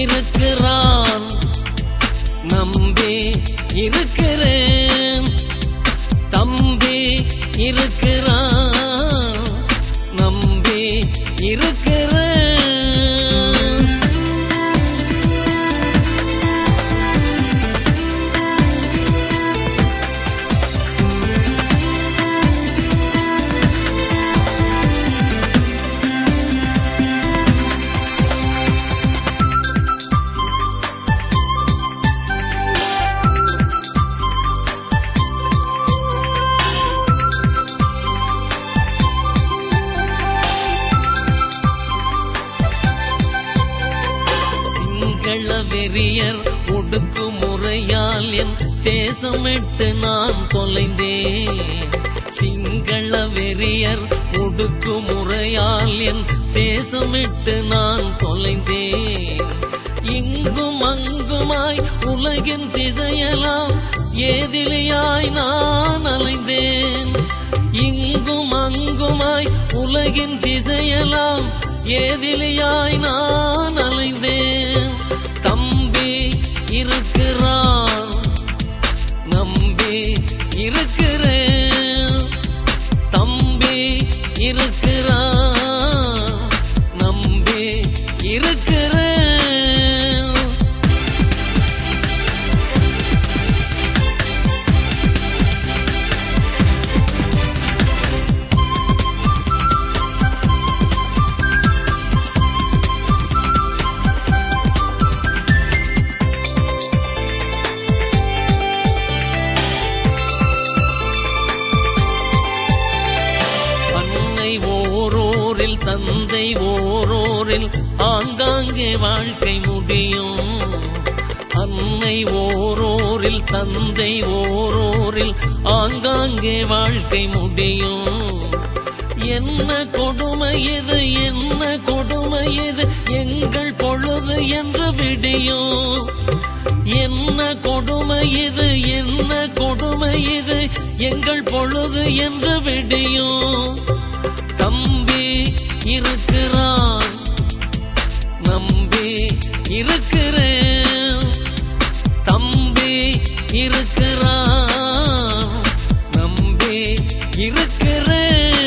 இருக்கிறான் நம்பி இருக்கிறேன் தம்பி இருக்கிறான் நம்பி இருக்கிறேன் சிங்கள வெறியர் ஒடுக்குமுறையால் என் தேசமிட்டு நான் தொலைந்தேன் சிங்கள வெறியர் ஒடுக்குமுறையால் என் தேசமிட்டு நான் தொலைந்தேன் இங்கும் அங்குமாய் உலகின் திசையெல்லாம் ஏதிலியாய் நான் அலைந்தேன் இங்கும் அங்குமாய் உலகின் திசையெல்லாம் ஏதிலியாய் நான் அலைந்தேன் தம்பி இருக்கிறான் நம்பி இருக்கிறேன் தம்பி இருக்கிறான் நம்பி இருக்கிறேன் அன்னை ஓரோரில் தந்தை ஓரோரில் ஆங்காங்கே வாழ்க்கை முடியும் அன்னை ஓரோரில் தந்தை ஓரோரில் ஆங்காங்கே வாழ்க்கை முடியும் என்ன கொடுமை இது என்ன கொடுமை இது எங்கள் பொழுது என்று விடியும் என்ன கொடுமை இது என்ன கொடுமை இது எங்கள் பொழுது என்று விடியும் தம்பி இருக்கிறான் நம்பி இருக்கிறேன் தம்பி இருக்கிறான் நம்பி இருக்கிறேன்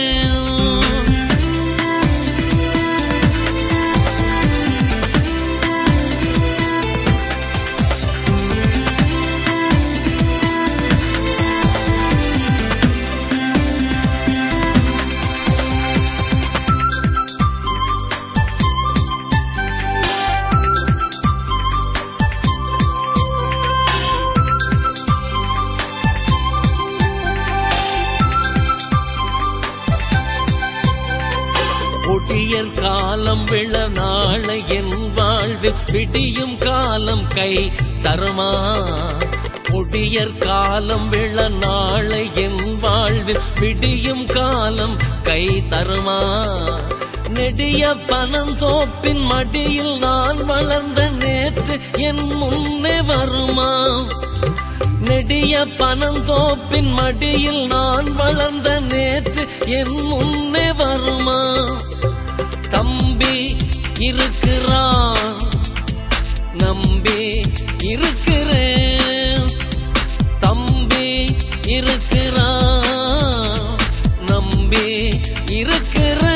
ஒடியர் காலம் விழ நாளை என் வாழ்வில் விடியும் காலம் கை தருமா ஒடியர் காலம் விழ நாளை என் வாழ்வில் விடியும் காலம் கை தருமா நெடிய பனம் தோப்பின் மடியில் நான் வளர்ந்த நேற்று என் முன்னே வருமா நெடிய பனந்தோப்பின் மடியில் நான் வளர்ந்த நேற்று என் முன்னே வருமா தம்பி இருக்கிறான் நம்பி இருக்கிறேன் தம்பி இருக்கிறான் நம்பி இருக்கிறேன்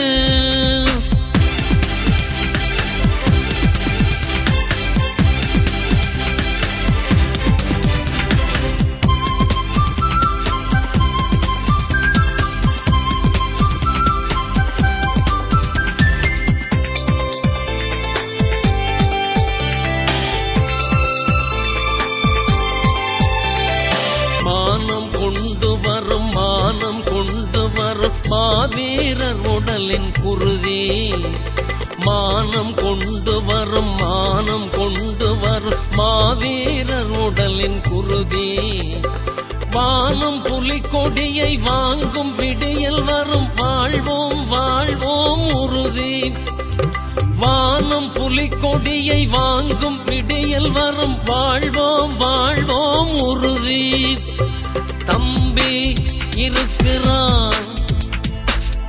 மானம் கொண்டு வரும் மானம் கொண்டு வரும் மாவீரர் உடலின் குருதி மானம் கொண்டு வரும் மானம் கொண்டு வரும் மாவீரர் உடலின் குருதி வானம் புலிக்கொடியை வாங்கும் விடியல் வரும் வாழ்வோம் வாழ்வோம் உறுதி வானம் புலிக்கொடியை வாங்கும் விடியல் வரும் வாழ்வோம் வாழ்வோம் உறுதி தம்பி இருக்கிறான்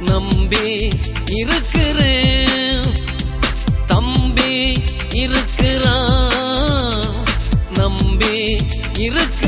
நம்பி இருக்கிறேன் தம்பி இருக்கிறான் இருக்க